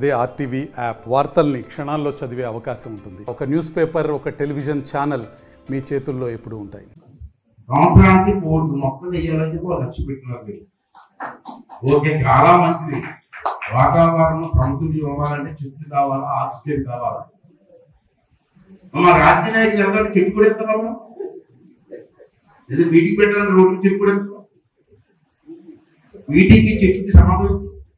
అదే RTV app వార్తల్ని క్షణాల్లో చదివే అవకాశం ఉంటుంది ఒక న్యూస్ పేపర్ ఒక టెలివిజన్ ఛానల్ మీ చేతుల్లో ఎప్పుడూ ఉంటాయి సంవత్సరానికి కోటి మొక్కలు వేయాలని చెప్పి ఒక లక్ష్య పెట్టినారు మీరు. ఓకే చాలా మంచిది వాతావరణం సమతుల్యం ఇవ్వాలంటే చెట్లు కావాలా ఆక్సిజన్ కావాలా మా రాజకీయ నాయకులు ఎవరైనా చెట్టు కూడా ఎత్తున్నాము ఏదో మీటింగ్ పెట్టాలని రోడ్డు చెట్టు కూడా ఎత్తున్నాం మీటింగ్ కి చెట్టుకి సమాధానం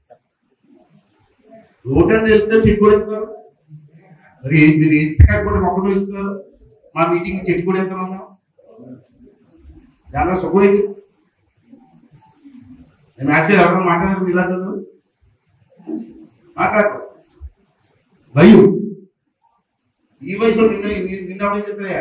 రోడ్డు అని వెళ్తే చెట్టు కూడా ఎత్తారు మరి మీరు ఎంత కూడా మొక్కలు ఇస్తున్నారు మా మీటింగ్ కి చెట్టు కూడా ఎత్తున్నాం మేము దానిలో సుఖం ఏంటి నేను యాక్చువల్ ఎవరైనా మాట్లాడారు మీరు అంటారు మాట్లాడతారు భయం ఈ వయసులో నిన్న నిన్న- నిన్న ఎవరు చెప్తాయా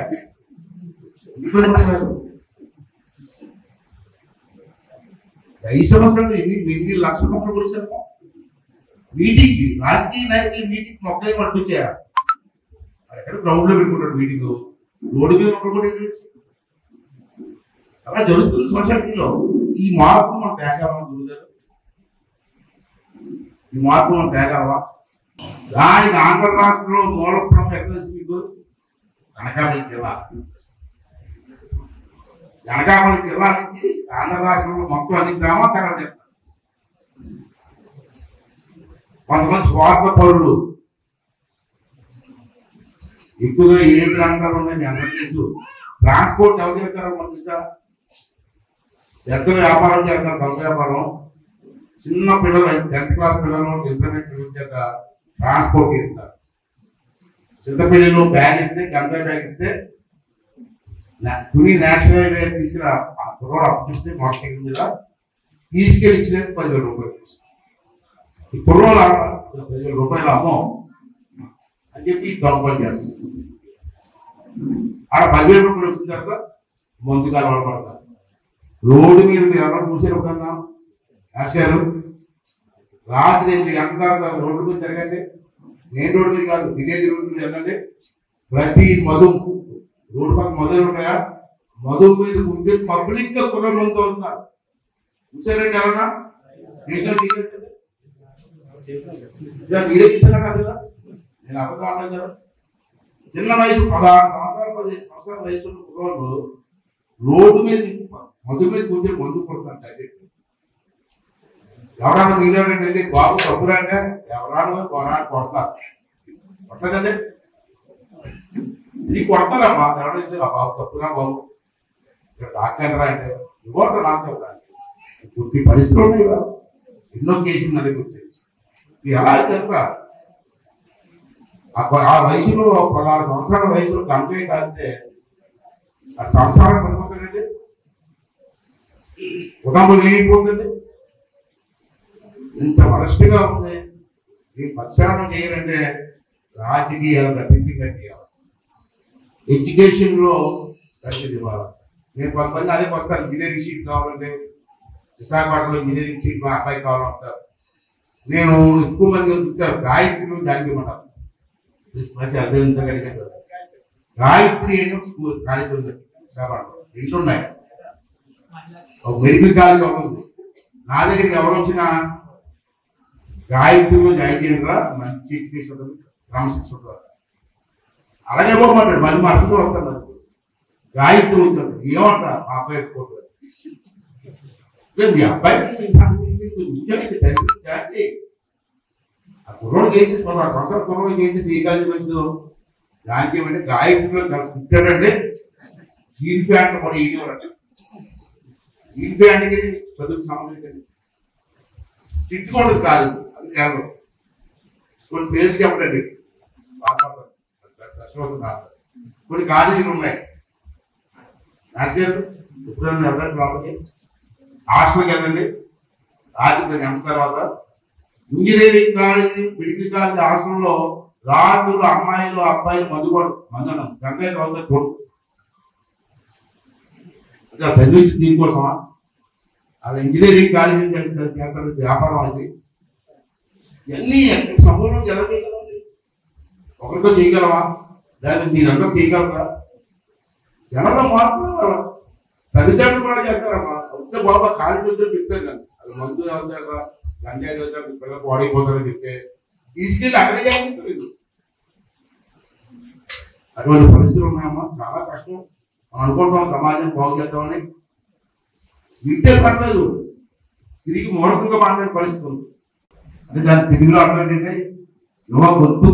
ఐదు సంవత్సరాలు ఎన్ని ఎన్ని లక్షల మొక్కలు కొలిసారు మీటింగ్ రాజకీయ నాయకులు మీటింగ్ మొక్కలే పట్టుకొచ్చారు ఎక్కడ గ్రౌండ్ లో పెట్టుకుంటాడు మీటింగ్ రోడ్డు మీద మొక్కలు కూడా ఏంటి? అలా జరుగుతుంది సొసైటీలో ఈ మార్పు మనం తేగలవా గురుగారు ఈ మార్పు మనం తేగలవా దానికి ఆంధ్ర రాష్ట్రంలో మూల స్థానం ఎక్కడ తెలుసు మీకు అనకాపల్లి జిల్లా అనకాపల్లి జిల్లా నుంచి ఆంధ్ర రాష్ట్రంలో మొత్తం అన్ని గ్రామాలు తగ్గడం చెప్తారు కొంతమంది స్వార్థ పౌరులు ఎక్కువగా ఏ ప్రాంతాలు ఉన్నాయి మీ అందరికీ తెలుసు ట్రాన్స్పోర్ట్ ఎవరు చేస్తారో మనకు తెలుసా పెద్ద వ్యాపారం చేస్తారు పెద్ద వ్యాపారం చిన్న పిల్లలు టెన్త్ క్లాస్ పిల్లలు ఇంటర్మీడియట్ చేత ట్రాన్స్పోర్ట్ చేస్తారు చింతపల్లిలో బ్యాగ్ ఇస్తే గంజాయి బ్యాగ్ ఇస్తే నా- తుని నేషనల్ హైవే తీసుకురా రోడ్ అప్ చేస్తే మోటార్ సైకిల్ మీద తీసుకెళ్ళి ఇచ్చినది పదివేల రూపాయలు ఈ కుర్రోలు పదివేల రూపాయలు అమ్మో అని చెప్పి దొంగ పని చేస్తుంది ఆడ పదివేల రూపాయలు వచ్చిన తర్వాత ముందుగా పడతారు రోడ్డు మీద మీరు ఎవరు చూసారు కన్నా రాశారు రాత్రి ఎనిమిది గంటల తర్వాత రోడ్డు మీద తిరగండి మెయిన్ రోడ్డు మీద కాదు విలేజ్ రోడ్డు మీద వెళ్ళండి ప్రతి మధు రోడ్డు పక్కన మధులు ఉన్నాయా మధు మీద కూర్చొని పబ్లిక్ గా కుర్ర మంది అవుతున్నారు చూసారండి ఎవరన్నా దేశంలో చేయలేదు ఇలా మీరే చూసారా కదా నేను అబద్ధం అనలేదు కదా చిన్న వయసు పదహారు సంవత్సరాలు పదిహేను సంవత్సరాల వయసు ఉన్న కుర్రోళ్ళు రోడ్డు మీద మధు మీద కూర్చొని మందు కొడుతుంటారు ఎవరన్నా మీరేంటండి బాబు తప్పురా అంటే ఎవరాను పోరాడు కొడతారు కొట్టదండి ఇది కొడతారమ్మా ఎవరైతే ఆ బాబు తప్పురా బాబు ఇక్కడ డాక్టర్ అంటే ఇవ్వరు నాకు పుట్టి పరిస్థితులు ఉన్నాయి కదా ఎన్నో కేసులు నా దగ్గర వచ్చాయి ఇది ఎలా చెప్తా ఆ ప- ఆ వయసులో పదహారు సంవత్సరాల వయసులో కంపెనీ తాగితే ఆ సంసారం పడిపోతుందండి కుటుంబం ఏమైపోతుంది ఇంత వరస్ట్గా ఉంది ఈ ప్రక్షాళన చేయాలంటే రాజకీయాలు గతిగా చేయాలి ఎడ్యుకేషన్ లో తగ్గింది ఇవ్వాలి నేను కొంతమంది అదే వస్తాను ఇంజనీరింగ్ సీట్ కావాలంటే విశాఖపట్నంలో ఇంజనీరింగ్ సీట్ మా అబ్బాయి కావాలంటారు నేను ఎక్కువ మంది చెప్తారు గాయత్రిలో జాయిన్ చేయమంటారు అభినందన కలిగారు గాయత్రి ఏమో స్కూల్ కాలేజ్ ఉంది విశాఖపట్నం రెండు ఉన్నాయి ఒక మెడికల్ కాలేజ్ ఒకటి ఉంది నా దగ్గరికి ఎవరు వచ్చినా గాయత్రిలో జాయిన్ చేయరా మంచి ఎడ్యుకేషన్ ఉంటుంది క్రమశిక్షణ ఉంటుంది అలాగే పోమంటాడు మళ్ళీ మనసులో వస్తాడు నాకు. గాయత్రి ఉంటాడు ఏమంటా మా అబ్బాయి పోతాడు లేదు, మీ అబ్బాయికి నిజమైతే తండ్రి జాతి ఆ కుర్రోడికి ఏం చేసి పదహారు సంవత్సరాల కుర్రోడికి ఏం చేసి ఏ కాలేజీ మంచిదో దానికి ఏమంటే గాయత్రిలో చాలా పుట్టాడంటే జీన్ ఫ్యాన్ కూడా ఈగేవారట జీన్ ఫ్యాన్కి చదువుకు సంబంధం లేదు. తిట్టుకోండి కాదు అది కేవలం కొన్ని పేర్లు చెప్పండి బాధపడతారు. కష్టమవుతుంది నాకు. కొన్ని కాలేజీలు ఉన్నాయి రాజుగారు ఎప్పుడైనా ఎవరైనా లోపలికి హాస్టల్కి వెళ్ళండి రాత్రి గంట తర్వాత ఇంజనీరింగ్ కాలేజీ మెడికల్ కాలేజీ హాస్టల్లో రాత్రులు అమ్మాయిలు అబ్బాయిలు మధుపడు మందనం గంగయ్య తర్వాత చూడు అంటే చదివించి దీనికోసమా అది ఇంజనీరింగ్ కాలేజీ చేస్తారు వ్యాపారం అది ఇవన్నీ ఎక్కడ సమూహం జరగగలమండి ఒకరితో చేయగలమా లేదా మీరందరూ చేయగలరా జనంలో మార్పు రావాలా? తల్లిదండ్రులు కూడా చేస్తారమ్మా వద్ద బాబా కాలి వద్ద చెప్పాను నేను. అది మందు అవుతారా గంజాయి అవుతారు పిల్లలు పాడైపోతారని చెప్తే తీసుకెళ్ళి అక్కడే చేస్తారు అటువంటి పరిస్థితులు ఉన్నాయమ్మా చాలా కష్టం మనం అనుకుంటాం సమాజం బాగు చేద్దామని వింటే పర్లేదు తిరిగి మూఢకంగా మాట్లాడే పరిస్థితి ఉంది అంటే దాని తెలుగులో అర్థం ఏంటంటే యువ గొంతు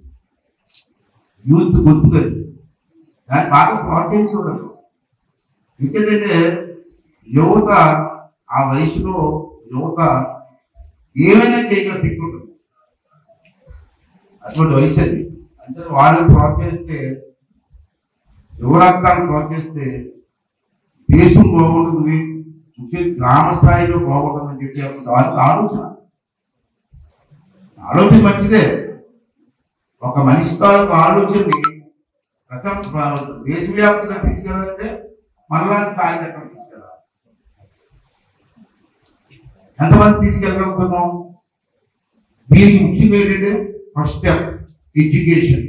యూత్ గొంతు అది దాన్ని బాగా ప్రోత్సహించడం ఎందుకంటే యువత ఆ వయసులో యువత ఏమైనా చేయగల శక్తి ఉంటుంది అటువంటి వయసు అది అంటే వాళ్ళని ప్రోత్సహిస్తే యువరత్నాన్ని ప్రోత్సహిస్తే దేశం బాగుంటుంది ముఖ్యంగా గ్రామ స్థాయిలో బాగుంటుందని చెప్పి వాళ్ళకి ఆలోచన ఆలోచన మంచిదే ఒక మనిషి తాలూకు ఆలోచనని ప్రథమ దేశవ్యాప్తంగా తీసుకెళ్ళాలంటే మనలాంటి కార్యకర్తలు తీసుకెళ్ళాలి ఎంతమంది తీసుకెళ్ళగలుగుతున్నాం దీనికి ముఖ్యంగా ఏంటంటే ఫస్ట్ స్టెప్ ఎడ్యుకేషన్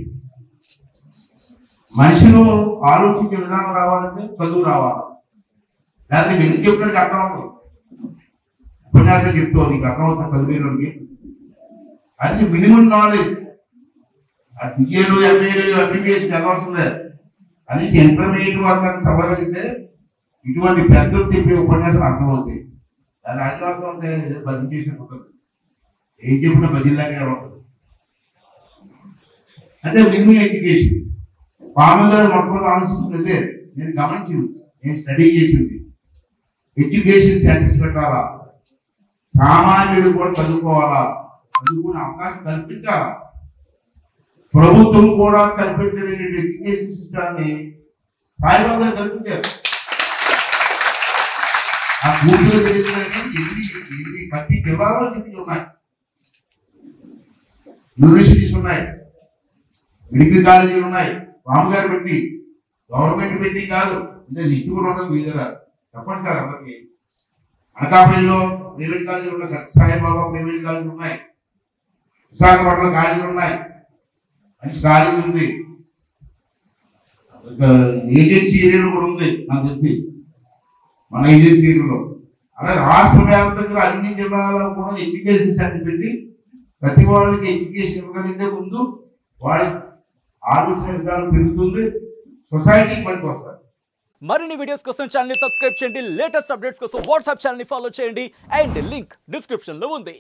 మనిషిలో ఆలోచించే విధానం రావాలంటే చదువు రావాలి లేకపోతే నువ్వు ఎందుకు చెప్పినట్టు అర్థం అవ్వదు ఉపన్యాసం చెప్తావు నీకు అర్థమవుతుంది చదివేలోకి అది మినిమం నాలెడ్జ్ అది బిఏలు ఎంఏలు ఎంబీబీఎస్ చదవవసరం లేదు అది ఇంటర్మీడియట్ వరకు అని చదవగలిగితే ఇటువంటి పెద్దలు చెప్పే ఉపన్యాసం అర్థమవుతాయి అది అర్థం అర్థం అవుతాయి భజన చేసి ఉంటుంది ఏం చెప్పినా భజనలాగే ఉంటుంది అదే మినిమం ఎడ్యుకేషన్ పాములు గారు మొట్టమొదటి ఆలోచించింది అదే నేను గమనించింది నేను స్టడీ చేసింది ఎడ్యుకేషన్ సెంటర్స్ పెట్టాలా సామాన్యుడు కూడా చదువుకోవాలా చదువుకునే అవకాశం కల్పించాలా ప్రభుత్వం కూడా కల్పించలేని ఎడ్యుకేషన్ సిస్టాన్ని సాయిబాబా గారు కల్పించారు ఆ భూమిలో తెలియదు ఎన్ని ఎన్ని ప్రతి జిల్లాలో ఎన్ని ఉన్నాయి యూనివర్సిటీస్ ఉన్నాయి మెడికల్ కాలేజీలు ఉన్నాయి రామగారు పెట్టి గవర్నమెంట్ పెట్టి కాదు అంటే లిస్టు కూడా ఉండదు మీ దగ్గర చెప్పండి సార్ అందరికి అనకాపల్లిలో ప్రైవేట్ కాలేజీలు ఉన్నాయి సత్యసాయిబాబా ప్రైవేట్ కాలేజీలు ఉన్నాయి విశాఖపట్నంలో కాలేజీలు ఉన్నాయి మంచి కాలేజీ ఉంది ఒక ఏజెన్సీ ఏరియాలో కూడా ఉంది నాకు తెలిసి మన ఏజెన్సీ ఏరియాలో అలాగే రాష్ట్ర వ్యాప్తంగా అన్ని జిల్లాలో కూడా ఎడ్యుకేషన్ సెంటర్ పెట్టి ప్రతి వాళ్ళకి ఎడ్యుకేషన్ ఇవ్వగలిగితే ముందు వాడి ఆలోచన విధానం పెరుగుతుంది సొసైటీకి పనికి వస్తారు మరిన్ని వీడియోస్ కోసం ఛానల్ సబ్స్క్రైబ్ చేయండి లేటెస్ట్ అప్డేట్స్ కోసం వాట్సాప్ ఛానల్ ఫాలో చేయండి అండ్ లింక్ డిస్క్రిప్షన్ లో ఉంది